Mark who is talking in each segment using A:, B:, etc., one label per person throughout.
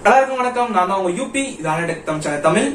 A: எல்லாருக்கும் வணக்கம் நான் தான் உங்க யூபி இதான டெக் தம் சேனல் தமிழ்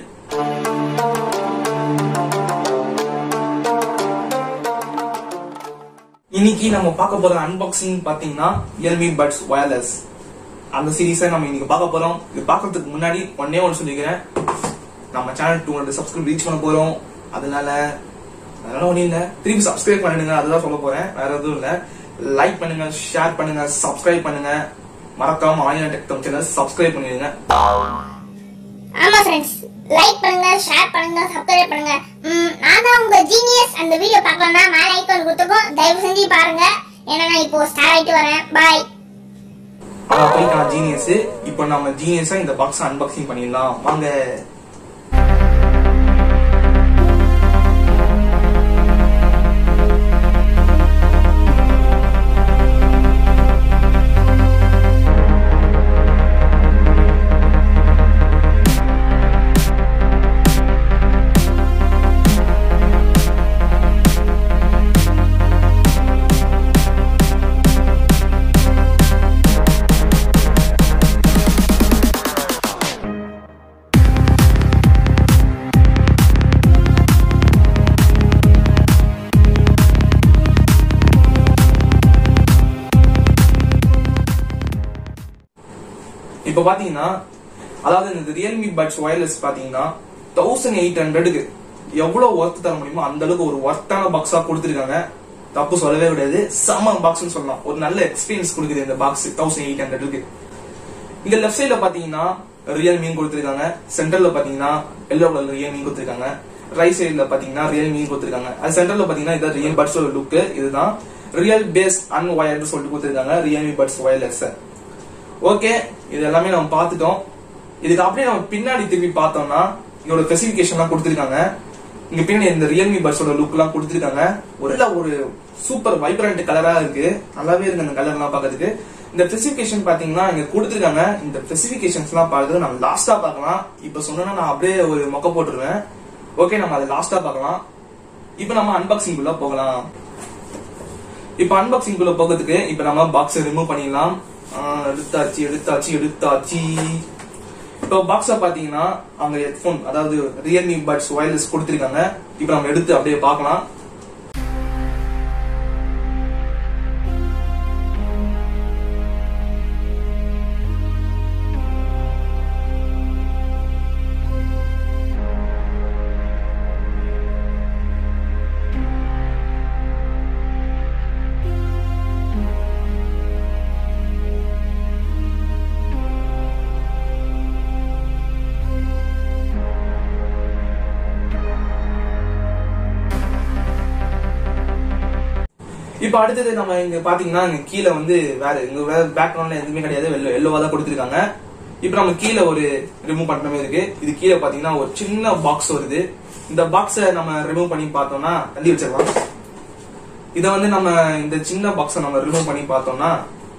A: இன்னைக்கு நம்ம பார்க்க போற அன்பாக்சிங் பாத்தீங்கன்னா ரியல்மி பட்ஸ் வயர்லெஸ் அந்த சீரீஸை நம்ம இன்னைக்கு பார்க்க போறோம் இது பார்க்கறதுக்கு முன்னாடி ஒன்னே ஒன்று சொல்லிக்கிறேன் நம்ம channel two hundred subscribe reach பண்ண போறோம் அதனால அதனால ஒன்றும் இல்லை திருப்பி சப்ஸ்கிரைப் பண்ணிடுங்க அதுதான் சொல்ல போறேன் வேற எதுவும் இல்லை லைக் பண்ணுங்க ஷேர் பண்ணுங்க சப்ஸ்கிரைப் பண்ணுங்க மறக்காம ஆன்லைன் டெக் தம் சேனல் சப்ஸ்கிரைப் பண்ணிடுங்க
B: ஆமா ஃப்ரெண்ட்ஸ் லைக் பண்ணுங்க ஷேர் பண்ணுங்க சப்ஸ்கிரைப் பண்ணுங்க ம், நான் தான் உங்க ஜீனியஸ் அந்த வீடியோ பார்க்கலன்னா மேல ஐகான் கொடுத்துருக்கோம் தயவு செஞ்சு பாருங்க ஏன்னா நான் இப்போ ஸ்டார் ஆயிட்டு வரேன் பாய்
A: அதான் போய் நான் ஜீனியஸ் இப்போ நம்ம ஜீனியஸா இந்த பாக்ஸ் அன்பாக்சிங் பண்ணிடலாம் வாங்க இப்போ பாத்தீங்கன்னா அதாவது இந்த ரியல்மி பட்ஸ் ஒயர்லெஸ் பாத்தீங்கன்னா தௌசண்ட் எயிட் ஹண்ட்ரடுக்கு எவ்வளவு ஒர்த் தர முடியுமோ அந்த அளவுக்கு ஒரு ஒர்த்தான பாக்ஸா கொடுத்துருக்காங்க தப்பு சொல்லவே கிடையாது செம பாக்ஸ்னு சொல்லலாம் ஒரு நல்ல எக்ஸ்பீரியன்ஸ் கொடுக்குது இந்த பாக்ஸ் தௌசண்ட் எயிட் ஹண்ட்ரடுக்கு இங்க லெஃப்ட் சைடுல பாத்தீங்கன்னா ரியல்மியும் கொடுத்துருக்காங்க சென்டர்ல பாத்தீங்கன்னா எல்லோ கலர் ரியல்மியும் கொடுத்துருக்காங்க ரைட் சைடுல பாத்தீங்கன்னா ரியல்மியும் கொடுத்துருக்காங்க அது சென்டர்ல பாத்தீங்கன்னா இதான் ரியல் பட்ஸோட லுக் இதுதான் ரியல் பேஸ் அன்வயர்டு சொல்லிட்டு கொடுத்துருக்காங்க ரியல்மி பட்ஸ் ஒயர்லெஸ் ஓகே இது எல்லாமே நம்ம பார்த்துட்டோம் இதுக்கு அப்படியே நம்ம பின்னாடி திருப்பி பார்த்தோம்னா இதோட ஸ்பெசிபிகேஷன்லாம் கொடுத்துருக்காங்க இங்க பின்னாடி இந்த ரியல்மி பட்ஸோட லுக் எல்லாம் கொடுத்துருக்காங்க ஒரு நல்ல ஒரு சூப்பர் வைப்ரண்ட் கலரா இருக்கு நல்லாவே இருக்கு அந்த கலர் எல்லாம் பார்க்கிறதுக்கு இந்த ஸ்பெசிபிகேஷன் பாத்தீங்கன்னா இங்க கொடுத்துருக்காங்க இந்த ஸ்பெசிபிகேஷன்ஸ் எல்லாம் பார்க்கறது நம்ம லாஸ்டா பார்க்கலாம் இப்ப சொன்னா நான் அப்படியே ஒரு மொக்க போட்டுருவேன் ஓகே நம்ம அதை லாஸ்டா பார்க்கலாம் இப்போ நம்ம அன்பாக்சிங் குள்ள போகலாம் இப்ப அன்பாக்சிங் குள்ள போகிறதுக்கு இப்ப நம்ம பாக்ஸ் ரிமூவ் பண்ணிடலாம் ஆஹ் எடுத்தாச்சு எடுத்தாச்சு எடுத்தாச்சு இப்போ பாக்ஸ பாத்தீங்கன்னா அங்க ஹெட்போன் அதாவது ரியல்மி பட்ஸ் ஒயர்லெஸ் கொடுத்திருக்காங்க இப்போ நம்ம எடுத்து அப்படியே பார்க்கலாம் இப்ப அடுத்தது நம்ம இங்க பாத்தீங்கன்னா இங்க கீழே வந்து வேற இங்க வேற பேக்ரவுண்ட்ல எதுவுமே கிடையாது வெள்ளோ எல்லோவா தான் கொடுத்திருக்காங்க இப்ப நம்ம கீழே ஒரு ரிமூவ் பண்ற மாதிரி இருக்கு இது கீழே பாத்தீங்கன்னா ஒரு சின்ன பாக்ஸ் வருது இந்த பாக்ஸ நம்ம ரிமூவ் பண்ணி பார்த்தோம்னா தள்ளி வச்சிடலாம் இத வந்து நம்ம இந்த சின்ன பாக்ஸ நம்ம ரிமூவ் பண்ணி பார்த்தோம்னா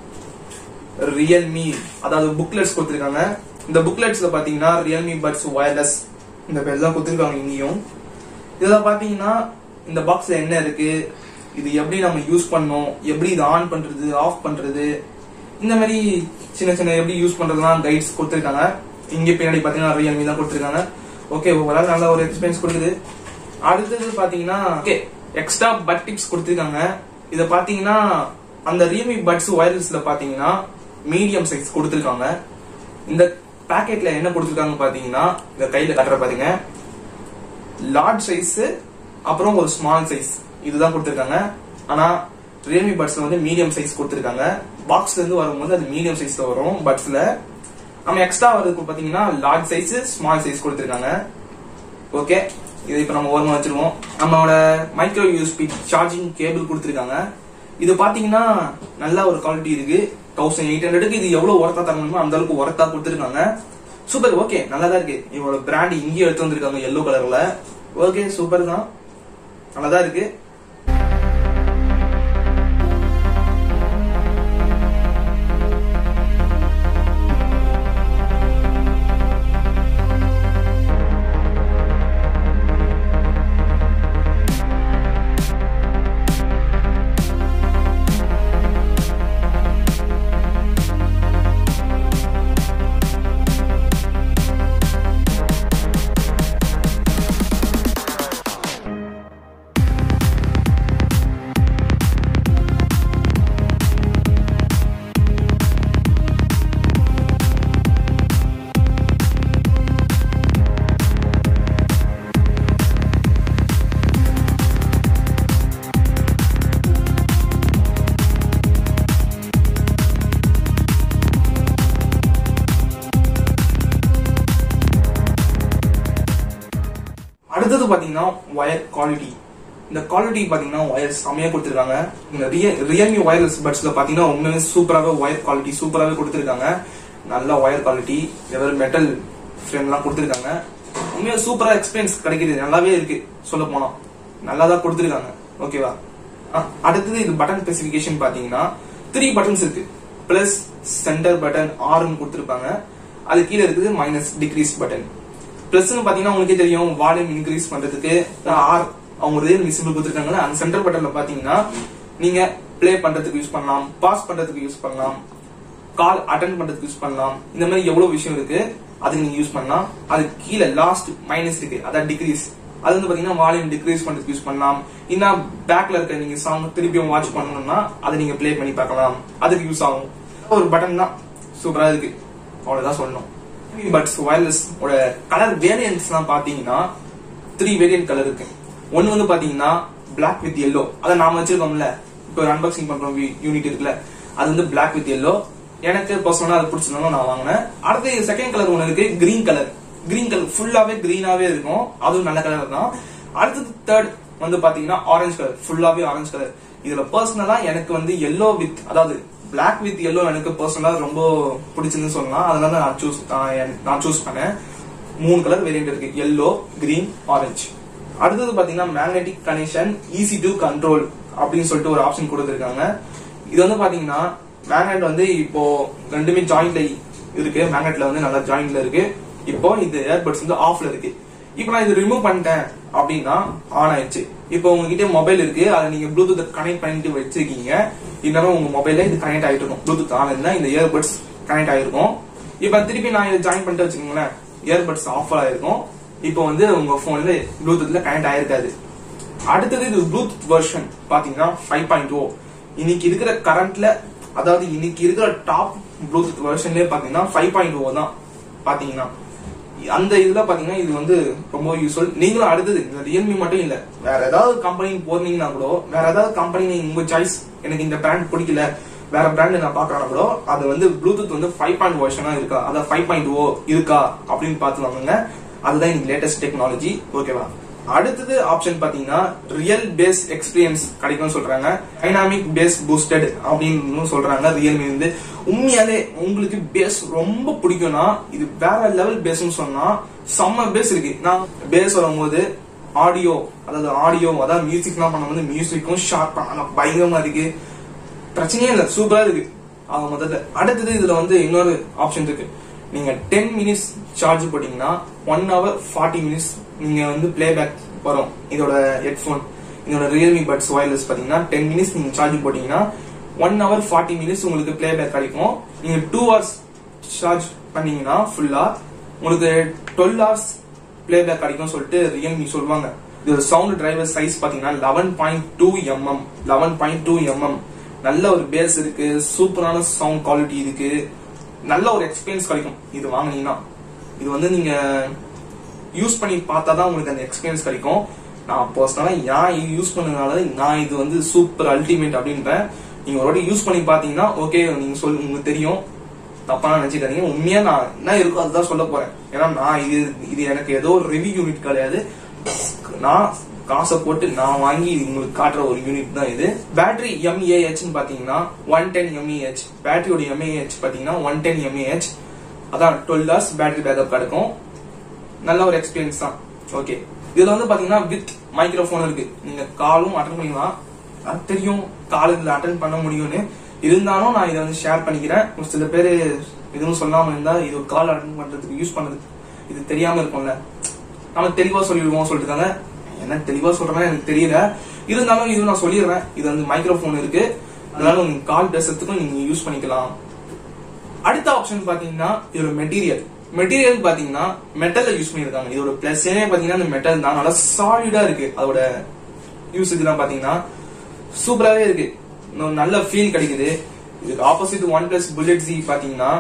A: ரியல்மி அதாவது புக்லெட்ஸ் கொடுத்திருக்காங்க இந்த புக்லெட்ஸ்ல பாத்தீங்கன்னா ரியல்மி பட்ஸ் ஒயர்லெஸ் இந்த பேர் தான் கொடுத்திருக்காங்க இங்கேயும் இதுல பாத்தீங்கன்னா இந்த பாக்ஸ்ல என்ன இருக்கு இது எப்படி நம்ம யூஸ் பண்ணோம் எப்படி இது ஆன் பண்றது ஆஃப் பண்றது இந்த மாதிரி சின்ன சின்ன எப்படி யூஸ் பண்றதுலாம் கைட்ஸ் கொடுத்திருக்காங்க இங்க பின்னாடி பாத்தீங்கன்னா ரியல்மி தான் கொடுத்திருக்காங்க ஓகே ஓவரால் நல்ல ஒரு எக்ஸ்பீரியன்ஸ் கொடுக்குது அடுத்தது பாத்தீங்கன்னா ஓகே எக்ஸ்ட்ரா பட் டிப்ஸ் கொடுத்திருக்காங்க இத பாத்தீங்கன்னா அந்த ரியல்மி பட்ஸ் ஒயர்லெஸ்ல பாத்தீங்கன்னா மீடியம் சைஸ் கொடுத்திருக்காங்க இந்த பாக்கெட்ல என்ன கொடுத்திருக்காங்க பாத்தீங்கன்னா இந்த கையில கட்டுற பாத்தீங்க லார்ஜ் சைஸ் அப்புறம் ஒரு ஸ்மால் சைஸ் இதுதான் கொடுத்திருக்காங்க ஆனா ரியல்மி பட்ஸ்ல வந்து மீடியம் சைஸ் கொடுத்திருக்காங்க பாக்ஸ்ல இருந்து வரும்போது அது மீடியம் சைஸ்ல வரும் பட்ஸ்ல நம்ம எக்ஸ்ட்ரா வரதுக்கு பாத்தீங்கன்னா லார்ஜ் சைஸ் ஸ்மால் சைஸ் கொடுத்திருக்காங்க ஓகே இது இப்ப நம்ம ஓரமா வச்சிருவோம் நம்மளோட மைக்ரோ யூஎஸ்பி சார்ஜிங் கேபிள் கொடுத்திருக்காங்க இது பாத்தீங்கன்னா நல்ல ஒரு குவாலிட்டி இருக்கு தௌசண்ட் எயிட் ஹண்ட்ரடுக்கு இது எவ்வளவு ஒர்த்தா தர முடியுமோ அந்த அளவுக்கு ஒர்த்தா கொடுத்திருக்காங்க சூப்பர் ஓகே நல்லா தான் இருக்கு இவரோட பிராண்ட் இங்கேயும் எடுத்து வந்திருக்காங்க எல்லோ கலர்ல ஓகே சூப்பர் தான் நல்லா தான் இருக்கு பாத்தீங்கன்னா ஒயர் குவாலிட்டி இந்த குவாலிட்டி பாத்தீங்கன்னா ஒயர் செமையா கொடுத்துருக்காங்க இந்த ரியல்மி ஒயர்லெஸ் பட்ஸ்ல பாத்தீங்கன்னா உண்மையுமே சூப்பராகவே ஒயர் குவாலிட்டி சூப்பராகவே கொடுத்துருக்காங்க நல்ல ஒயர் குவாலிட்டி எதாவது மெட்டல் ஃப்ரேம்லாம் கொடுத்துருக்காங்க உண்மையா சூப்பரா எக்ஸ்பீரியன்ஸ் கிடைக்குது நல்லாவே இருக்கு சொல்ல போனா நல்லா தான் கொடுத்துருக்காங்க ஓகேவா அடுத்தது இது பட்டன் ஸ்பெசிபிகேஷன் பாத்தீங்கன்னா த்ரீ பட்டன்ஸ் இருக்கு பிளஸ் சென்டர் பட்டன் ஆர்னு கொடுத்துருப்பாங்க அது கீழே இருக்குது மைனஸ் டிக்ரீஸ் பட்டன் பிளஸ்னு பாத்தீங்கன்னா உங்களுக்கே தெரியும் வால்யூம் இன்க்ரீஸ் பண்றதுக்கு ஆர் அவங்க ரியல் சிம்பிள் கொடுத்துருக்காங்கல்ல அந்த சென்டர் பட்டன்ல பாத்தீங்கன்னா நீங்க ப்ளே பண்றதுக்கு யூஸ் பண்ணலாம் பாஸ் பண்றதுக்கு யூஸ் பண்ணலாம் கால் அட்டன் பண்றதுக்கு யூஸ் பண்ணலாம் இந்த மாதிரி எவ்வளவு விஷயம் இருக்கு அதுக்கு நீங்க யூஸ் பண்ணலாம் அது கீழே லாஸ்ட் மைனஸ் இருக்கு அதான் டிக்ரீஸ் அது வந்து பாத்தீங்கன்னா வால்யூம் டிக்ரீஸ் பண்றதுக்கு யூஸ் பண்ணலாம் இன்னும் பேக்ல இருக்க நீங்க சாங் திருப்பியும் வாட்ச் பண்ணணும்னா அதை நீங்க ப்ளே பண்ணி பார்க்கலாம் அதுக்கு யூஸ் ஆகும் ஒரு பட்டன் தான் சூப்பரா இருக்கு அவ்வளவுதான் சொல்லணும் பட்ஸ் ஒயர்லெஸ் ஓட கலர் வேரியன்ட்ஸ் எல்லாம் பாத்தீங்கன்னா த்ரீ வேரியன்ட் கலர் இருக்கு ஒன்னு வந்து பாத்தீங்கன்னா பிளாக் வித் எல்லோ அதை நாம வச்சிருக்கோம்ல இப்போ ஒரு அன்பாக்சிங் பண்றோம் யூனிட் இருக்குல்ல அது வந்து பிளாக் வித் எல்லோ எனக்கு பர்சனலா அது பிடிச்சிருந்தாலும் நான் வாங்கினேன் அடுத்து செகண்ட் கலர் ஒன்று இருக்கு கிரீன் கலர் கிரீன் கலர் ஃபுல்லாவே கிரீனாவே இருக்கும் அதுவும் நல்ல கலர் தான் அடுத்தது தேர்ட் வந்து பாத்தீங்கன்னா ஆரஞ்சு கலர் ஃபுல்லாவே ஆரஞ்சு கலர் இதுல பர்சனலா எனக்கு வந்து எல்லோ வித் அதாவது பிளாக் வித் எல்லோ எனக்கு பர்சனலா ரொம்ப பிடிச்சிருந்துன்னு சொல்லலாம் அதனால நான் சூஸ் நான் சூஸ் பண்ணேன் மூணு கலர் வேரியன்ட் இருக்கு எல்லோ கிரீன் ஆரஞ்சு அடுத்தது பாத்தீங்கன்னா magnetic connection easy to control அப்படின்னு சொல்லிட்டு ஒரு ஆப்ஷன் கொடுத்துருக்காங்க இது வந்து பாத்தீங்கன்னா மேக்னெட் வந்து இப்போ ரெண்டுமே ஜாயிண்ட்ல இருக்கு மேக்னெட்ல வந்து நல்லா ஜாயிண்ட்ல இருக்கு இப்போ இது ஏர்பட்ஸ் வந்து ஆஃப்ல இருக்கு இப்போ நான் இது ரிமூவ் பண்ணிட்டேன் அப்படின்னா ஆன் ஆயிடுச்சு இப்போ உங்ககிட்ட மொபைல் இருக்கு அதை நீங்க ப்ளூடூத் கனெக்ட் பண்ணிட்டு வச்சிருக்கீங்க இருந்தாலும் உங்க மொபைல்ல இது கனெக்ட் ஆயிட்டு இருக்கும் ப்ளூடூத் ஆன் இருந்தா இந்த இயர்பட்ஸ் கனெக்ட் ஆயிருக்கும் இப்போ திருப்பி நான் இதை ஜாயின் பண்ணிட்டு வச்சுக்கோங்களேன் இயர்பட்ஸ் ஆஃப் ஆயிருக்கும் இப்போ வந்து உங்க போன்ல ப்ளூடூத்ல கனெக்ட் ஆயிருக்காது அடுத்தது இது ப்ளூடூத் வெர்ஷன் பாத்தீங்கன்னா ஃபைவ் பாயிண்ட் ஓ இன்னைக்கு இருக்கிற கரண்ட்ல அதாவது இன்னைக்கு இருக்கிற டாப் ப்ளூடூத் வெர்ஷன்லயே பாத்தீங்கன்னா ஃபைவ் பாயிண்ட் ஓ தான் பாத்தீங்கன்னா அந்த இதுல பாத்தீங்கன்னா இது வந்து ரொம்ப யூஸ்ஃபுல் நீங்களும் அடுத்தது இந்த ரியல்மி மட்டும் இல்ல வேற ஏதாவது கம்பெனி போறீங்கன்னா கூட வேற ஏதாவது கம்பெனி உங்க சாய்ஸ் எனக்கு இந்த பிராண்ட் பிடிக்கல வேற பிராண்ட் நான் பாக்குறேன்னா கூட அது வந்து ப்ளூடூத் வந்து ஃபைவ் பாயிண்ட் வெர்ஷனா இருக்கா அதாவது ஃபைவ் பாயிண்ட் ஓ இருக்கா அப்படின்னு பார்த்து வாங்குங்க அதுதான் இன்னைக்கு லேட்டஸ்ட் டெக்னாலஜி ஓகேவா அடுத்தது ஆப்ஷன் பாத்தீங்கன்னா ரியல் பேஸ் எக்ஸ்பீரியன்ஸ் கிடைக்கும்னு சொல்றாங்க டைனாமிக் பேஸ் பூஸ்டட் அப்படின்னு சொல்றாங்க ரியல்மி வந்து உண்மையாலே உங்களுக்கு பேஸ் ரொம்ப பிடிக்கும்னா இது வேற லெவல் பேஸ்னு சொன்னா செம்ம பேஸ் இருக்கு நான் பேஸ் வரும்போது ஆடியோ அதாவது ஆடியோ அதாவது மியூசிக்லாம் பண்ணும்போது மியூசிக்கும் ஷார்ப்பா பயங்கரமா இருக்கு பிரச்சனையே இல்ல சூப்பரா இருக்கு ஆக மொத்தத்துல அடுத்தது இதுல வந்து இன்னொரு ஆப்ஷன் இருக்கு நீங்க டென் மினிட்ஸ் சார்ஜ் போட்டீங்கன்னா ஒன் ஹவர் ஃபார்ட்டி மினிட்ஸ் நீங்க வந்து பிளே பேக் வரும் இதோட ஹெட்ஃபோன் இதோட ரியல்மி பட்ஸ் ஒயர்லெஸ் பாத்தீங்கன்னா டென் மினிட்ஸ் நீங்க சார்ஜ் போட்டீங்கன்னா ஒன் ஹவர் ஃபார்ட்டி மினிட்ஸ் உங்களுக்கு பிளே பேக் கிடைக்கும் நீங்க டூ ஹவர்ஸ் சார்ஜ் பண்ணீங்கன்னா ஃபுல்லா உங்களுக்கு டுவெல் ஹவர்ஸ் பிளே பேக் கிடைக்கும் சொல்லிட்டு ரியல்மி சொல்லுவாங்க இதோட சவுண்ட் டிரைவர் சைஸ் பாத்தீங்கன்னா eleven point two mm eleven point two mm நல்ல ஒரு பேஸ் இருக்கு சூப்பரான சவுண்ட் குவாலிட்டி இருக்கு நல்ல ஒரு எக்ஸ்பீரியன்ஸ் கிடைக்கும் இது வாங்குனீங்கன்னா இது வந்து நீங்க யூஸ் பண்ணி பார்த்தா தான் உங்களுக்கு அந்த எக்ஸ்பீரியன்ஸ் கிடைக்கும் நான் பர்சனலா நான் இது யூஸ் பண்ணதுனால நான் இது வந்து சூப்பர் அல்டிமேட் அப்படின்றேன் நீங்க ஒரு வாட்டி யூஸ் பண்ணி பாத்தீங்கன்னா ஓகே நீங்க சொல் உங்களுக்கு தெரியும் தப்பா நினைச்சுக்காதீங்க உண்மையா நான் என்ன இருக்கோ அதுதான் சொல்ல போறேன் ஏன்னா நான் இது இது எனக்கு ஏதோ ஒரு ரிவ்யூ யூனிட் கிடையாது நான் காசை போட்டு நான் வாங்கி இது உங்களுக்கு காட்டுற ஒரு யூனிட் தான் இது பேட்டரி எம்ஏஹெச் பாத்தீங்கன்னா ஒன் டென் எம்ஏஹெச் பேட்டரியோட எம்ஏஹெச் பாத்தீங்கன்னா ஒன் டென் எம்ஏஹெச் அதான் டுவெல் ஹவர்ஸ் பேட்டரி பேக்கப் கிடைக்கும் நல்ல ஒரு எக்ஸ்பீரியன்ஸ் தான் ஓகே இதுல வந்து பாத்தீங்கன்னா வித் மைக்ரோஃபோன் இருக்கு நீங்க காலும் அட்டன் பண்ணிக்கலாம் அது தெரியும் கால் இதுல அட்டன் பண்ண முடியும்னு இருந்தாலும் நான் இதை வந்து ஷேர் பண்ணிக்கிறேன் ஒரு சில பேர் எதுவும் சொல்லாம இருந்தா இது ஒரு கால் அட்டன் பண்றதுக்கு யூஸ் பண்றதுக்கு இது தெரியாம இருக்கும்ல நம்ம தெளிவா சொல்லிடுவோம் சொல்லிட்டு என்ன தெளிவா சொல்றேன்னு எனக்கு தெரியல இருந்தாலும் இது நான் சொல்லிடுறேன் இது வந்து மைக்ரோஃபோன் இருக்கு அதனால உங்க கால் பேசுறதுக்கும் நீங்க யூஸ் பண்ணிக்கலாம் அடுத்த ஆப்ஷன் பாத்தீங்கன்னா இதோட மெட்டீரியல் மெட்டீரியல் பாத்தீங்கன்னா மெட்டல்ல யூஸ் பண்ணிருக்காங்க இதோட பிளஸ்ஸே பாத்தீங்கன்னா இந்த மெட்டல் தான் நல்லா சாலிடா இருக்கு அதோட யூசேஜ் தான் பாத்தீங்கன்னா சூப்பராவே இருக்கு இன்னும் நல்ல ஃபீல் கிடைக்குது இதுக்கு opposite OnePlus bullet G பாத்தீங்கன்னா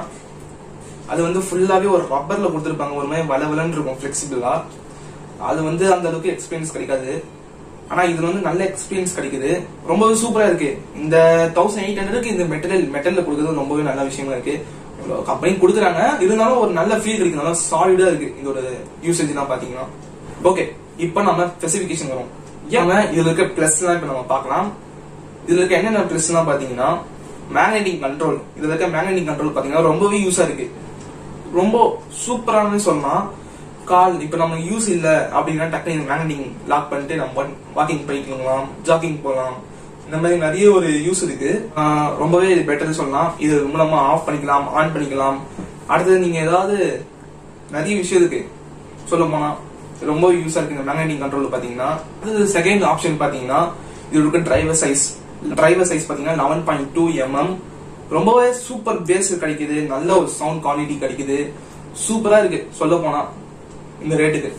A: அது வந்து ஃபுல்லாவே ஒரு ரப்பர்ல கொடுத்துருப்பாங்க ஒரு மாதிரி வளவலன்னு இருக்கும் ஃபிளெக்சிபிளா அது வந்து அந்த அளவுக்கு எக்ஸ்பீரியன்ஸ் கிடைக்காது ஆனா இதுல வந்து நல்ல எக்ஸ்பீரியன்ஸ் கிடைக்குது ரொம்பவே சூப்பரா இருக்கு இந்த தௌசண்ட் எயிட் ஹண்ட்ரடுக்கு இந்த மெட்டீரியல் மெட்டல்ல கொடுக்கறது ரொம்பவே நல்ல விஷயமா இருக்கு கம்பெனி கொடுக்குறாங்க இருந்தாலும் ஒரு நல்ல ஃபீல் கிடைக்கும் நல்லா சாலிடா இருக்கு இதோட யூசேஜ் தான் பாத்தீங்கன்னா ஓகே இப்போ நம்ம ஸ்பெசிபிகேஷன் வரும் ஏன் இதுல இருக்க பிளஸ் எல்லாம் இப்ப நம்ம பார்க்கலாம் இதுல இருக்க என்னென்ன பிளஸ் எல்லாம் பாத்தீங்கன்னா மேக்னெட்டிக் கண்ட்ரோல் இதுல இருக்க மேக்னெட்டிக் கண்ட்ரோல் பாத்தீங்கன்னா ரொம்பவே யூஸா இருக்கு ரொம்ப சூப்பரானு சொல்லலாம் கால் இப்ப நம்ம யூஸ் இல்ல அப்படின்னா டக்குனு மேக்னெட்டிக் லாக் பண்ணிட்டு நம்ம வாக்கிங் போய்க்கலாம் ஜாகிங் போகலாம் இந்த மாதிரி நிறைய ஒரு யூஸ் இருக்கு ஆஹ் ரொம்பவே இது பெட்டர் சொல்லலாம் இது மூலமா ஆஃப் பண்ணிக்கலாம் ஆன் பண்ணிக்கலாம் அடுத்தது நீங்க ஏதாவது நிறைய விஷயம் இருக்கு சொல்ல போனா ரொம்ப யூஸா இருக்கு இந்த மேக்னெட்டிக் கண்ட்ரோல் பாத்தீங்கன்னா அடுத்தது செகண்ட் ஆப்ஷன் பாத்தீங்கன்னா இது இருக்க டிரைவர் சைஸ் டிரைவர் சைஸ் பாத்தீங்கன்னா லெவன் பாயிண்ட் டூ எம்எம் ரொம்பவே சூப்பர் பேஸ் கிடைக்குது நல்ல ஒரு சவுண்ட் குவாலிட்டி கிடைக்குது சூப்பரா இருக்கு சொல்ல போனா இந்த ரேட்டுக்கு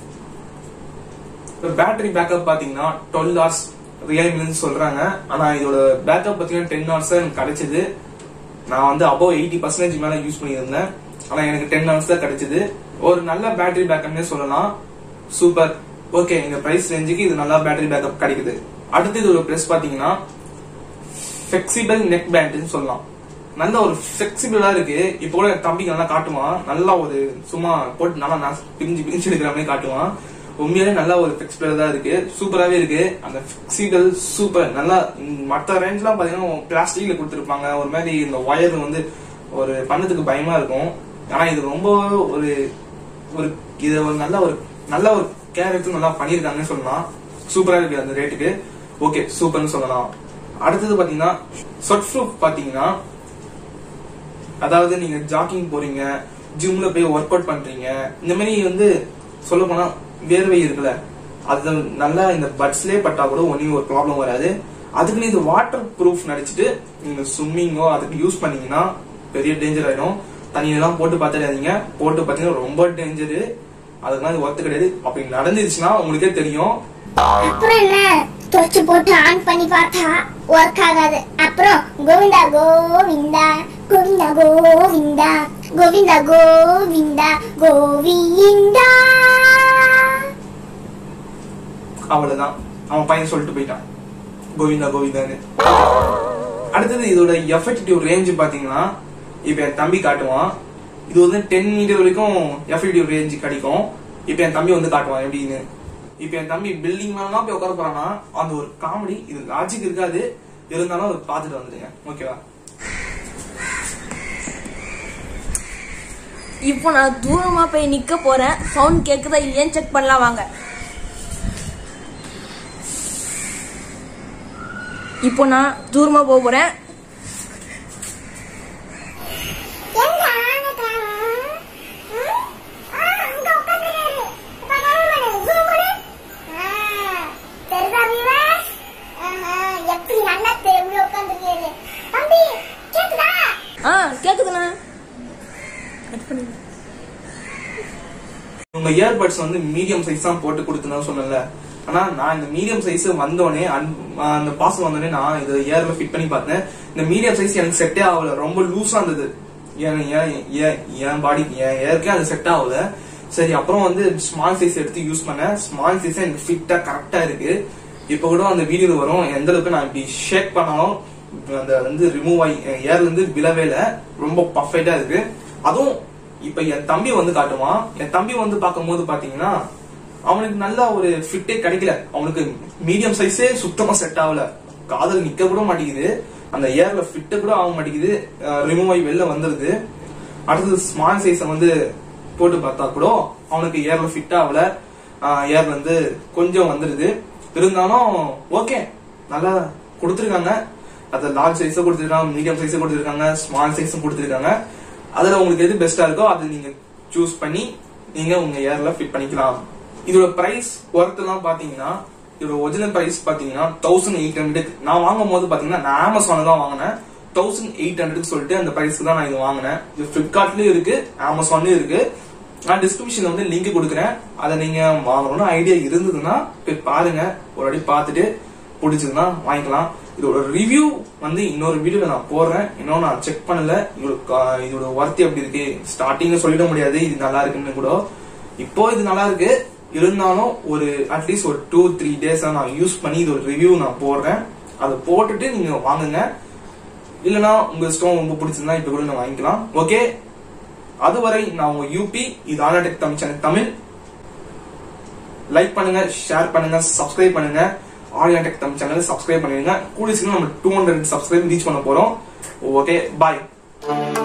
A: பேட்டரி பேக்கப் பாத்தீங்கன்னா டுவெல் ஹவர்ஸ் ரியல்மின்னு சொல்றாங்க ஆனா இதோட பேக்கப் பாத்தீங்கன்னா டென் ஹவர்ஸ் தான் எனக்கு கிடைச்சது நான் வந்து அபவ் எயிட்டி பர்சன்டேஜ் மேல யூஸ் பண்ணியிருந்தேன் ஆனா எனக்கு டென் ஹவர்ஸ் தான் கிடைச்சது ஒரு நல்ல பேட்டரி பேக்கப்னே சொல்லலாம் சூப்பர் ஓகே இந்த பிரைஸ் ரேஞ்சுக்கு இது நல்லா பேட்டரி பேக்கப் கிடைக்குது அடுத்து இதோட பிரைஸ் பாத்தீங்கன்னா ஃபிளெக்சிபிள் நெக் பேண்ட்னு சொல்லலாம் நல்ல ஒரு ஃபிளெக்சிபிளா இருக்கு இப்போ கூட என் தம்பிக்கு நல்லா காட்டுவான் நல்லா ஒரு சும்மா போட்டு நல்லா நான் பிரிஞ்சு பிரிஞ்சு எடுக்கிற மாதிரி காட்டுவான் உண்மையிலே நல்லா ஒரு ஃபிளெக்சிபிளா தான் இருக்கு சூப்பராவே இருக்கு அந்த ஃபிளெக்சிபிள் சூப்பர் நல்லா ம், மத்த ரேஞ்ச்லாம் பாத்தீங்கன்னா பிளாஸ்டிக்ல கொடுத்துருப்பாங்க ஒரு மாதிரி இந்த ஒயர் வந்து ஒரு பண்ணதுக்கு பயமா இருக்கும் ஆனா இது ரொம்ப ஒரு ஒரு இது ஒரு நல்ல ஒரு நல்ல ஒரு கேர் எடுத்து நல்லா பண்ணிருக்காங்கன்னு சொல்லலாம் சூப்பரா இருக்கு அந்த ரேட்டுக்கு ஓகே சூப்பர்னு சொல்லலாம் அடுத்தது பாத்தீங்கன்னா சொட் ப்ரூஃப் பாத்தீங்கன்னா அதாவது நீங்க ஜாக்கிங் போறீங்க ஜிம்ல போய் ஒர்க் அவுட் பண்றீங்க இந்த மாதிரி வந்து சொல்ல போனா வேர்வை இருக்குல்ல அது நல்லா இந்த பட்ஸ்லயே பட்டா கூட ஒன்னும் ஒரு ப்ராப்ளம் வராது அதுக்கு இது வாட்டர் ப்ரூஃப் நடிச்சிட்டு நீங்க ஸ்விம்மிங்கோ அதுக்கு யூஸ் பண்ணீங்கன்னா பெரிய டேஞ்சர் ஆயிடும் தண்ணியெல்லாம் போட்டு பார்த்துடாதீங்க போட்டு பார்த்தீங்கன்னா ரொம்ப டேஞ்சரு அதுக்கெல்லாம் இது ஒர்த்து கிடையாது அப்படி நடந்துருச்சுன்னா உங்களுக்கே தெரியும்
B: அப்புறம் என்ன துவச்சு போட்டு ஆன் பண்ணி பார்த்தா ஒர்க் ஆகாது அப்புறம் கோவிந்தா கோவிந்தா கோவிந்தா கோவிந்தா கோவிந்தா கோவிந்தா கோவிந்தா
A: அவ்வளவுதான் அவன் பையன் சொல்லிட்டு போயிட்டான் கோவிந்தா கோவிந்தான்னு அடுத்தது இதோட எஃபெக்டிவ் ரேஞ்ச் பாத்தீங்கன்னா இப்ப என் தம்பி காட்டுவான் இது வந்து டென் மீட்டர் வரைக்கும் எஃபெக்டிவ் ரேஞ்ச் கிடைக்கும் இப்ப என் தம்பி வந்து காட்டுவான் எப்படின்னு இப்ப என் தம்பி பில்டிங் மேலாம் போய் உட்கார போறான்னா அந்த ஒரு காமெடி இது லாஜிக் இருக்காது இருந்தாலும் அதை பார்த்துட்டு வந்துடுங்க ஓகேவா
C: இப்போ நான் தூரமா போய் நிக்க போறேன் சவுண்ட் கேக்குதா இல்லையான்னு செக் பண்ணலாம் வாங்க இப்போ நான் தூரமா போக போறேன்
B: எங்க ஆனக்காரன்? ம்? ஆ, அங்க உட்கார்ந்திருக்காரு. இப்ப நான் வரேன். zoom பண்ணு. ஆ, தெரியுதா viewers? ஆஹா, எப்படி நல்லா தெருவுல உட்கார்ந்திருக்காரு. தம்பி, கேக்குதா?
C: ஆ கேக்குதுண்ணா கட் பண்ணுங்க
A: உங்க இயர்பட்ஸ் வந்து மீடியம் சைஸ் தான் போட்டு கொடுத்துனா சொன்னல ஆனா நான் இந்த மீடியம் சைஸ் வந்தோடனே அந்த பாஸ் வந்தோடனே நான் இது இயர்ல ஃபிட் பண்ணி பார்த்தேன் இந்த மீடியம் சைஸ் எனக்கு செட்டே ஆகல ரொம்ப லூஸா இருந்தது என் என்- என்- என் பாடி என் ஏற்கே அது செட் ஆகல சரி அப்புறம் வந்து ஸ்மால் சைஸ் எடுத்து யூஸ் பண்ணேன் ஸ்மால் சைஸ் எனக்கு ஃபிட்டா கரெக்டா இருக்கு இப்ப கூட அந்த வீடியோ வரும் எந்த அளவுக்கு நான் இப்படி ஷேக் பண்ணாலும் அந்த வந்து ரிமூவ் ஆகி ஏர்ல இருந்து விழவே இல்ல ரொம்ப பர்ஃபெக்டா இருக்கு அதுவும் இப்ப என் தம்பி வந்து காட்டுவான் என் தம்பி வந்து பார்க்கும்போது பாத்தீங்கன்னா அவனுக்கு நல்ல ஒரு ஃபிட்டே கிடைக்கல அவனுக்கு மீடியம் சைஸே சுத்தமா செட் ஆகல காதல் நிக்க கூட மாட்டேங்குது அந்த ஏர்ல ஃபிட்டு கூட ஆக மாட்டேங்குது ரிமூவ் ஆகி வெளில வந்துருது அடுத்தது ஸ்மால் சைஸ வந்து போட்டு பார்த்தா கூட அவனுக்கு ஏர்ல ஃபிட் ஆகல ஏர்ல இருந்து கொஞ்சம் வந்துருது இருந்தாலும் ஓகே நல்லா கொடுத்துருக்காங்க அது லார்ஜ் சைஸும் கொடுத்துருக்காங்க மீடியம் சைஸும் கொடுத்துருக்காங்க ஸ்மால் சைஸும் கொடுத்துருக்காங்க அதுல உங்களுக்கு எது பெஸ்டா இருக்கோ அது நீங்க சூஸ் பண்ணி நீங்க உங்க ஏர்ல ஃபிட் பண்ணிக்கலாம் இதோட பிரைஸ் ஒர்த் எல்லாம் பாத்தீங்கன்னா இதோட ஒரிஜினல் பிரைஸ் பாத்தீங்கன்னா தௌசண்ட் எயிட் ஹண்ட்ரட் நான் வாங்கும் போது பாத்தீங்கன்னா நான் அமேசான்ல தான் வாங்கினேன் தௌசண்ட் எயிட் ஹண்ட்ரட் சொல்லிட்டு அந்த பிரைஸ்க்கு தான் நான் இது வாங்கினேன் இது பிளிப்கார்ட்லயும் இருக்கு அமேசான்லயும் இருக்கு நான் டிஸ்கிரிப்ஷன்ல வந்து லிங்க் கொடுக்குறேன் அதை நீங்க வாங்கணும்னு ஐடியா இருந்ததுன்னா போய் பாருங்க ஒரு வாட்டி பார்த்துட்டு பிடிச்சதுன்னா வாங்கிக்கலாம் இதோட ரிவ்யூ வந்து இன்னொரு வீடியோல நான் போடுறேன் இன்னும் நான் செக் பண்ணல இதோட கா- இதோட ஒர்த் எப்படி இருக்கு ஸ்டார்டிங்ல சொல்லிட முடியாது இது நல்லா இருக்குன்னு கூட இப்போ இது நல்லா இருக்கு இருந்தாலும் ஒரு அட்லீஸ்ட் ஒரு டூ த்ரீ டேஸ் நான் யூஸ் பண்ணி இதோட ரிவ்யூ நான் போடுறேன் அதை போட்டுட்டு நீங்க வாங்குங்க இல்லனா உங்க இஷ்டம் ரொம்ப பிடிச்சிருந்தா இப்ப கூட நான் வாங்கிக்கலாம் ஓகே அதுவரை நான் உங்க யூபி இது ஆனாடெக் தமிழ் சேனல் தமிழ் லைக் பண்ணுங்க ஷேர் பண்ணுங்க சப்ஸ்கிரைப் பண்ணுங்க audio tech Tamil channel subscribe பண்ணிடுங்க கூடிய சீக்கிரம் நம்ம டூ ஹண்ட்ரட் சப்ஸ்கிரைப் ரீச் பண்ண போறோம் ஓகே பாய்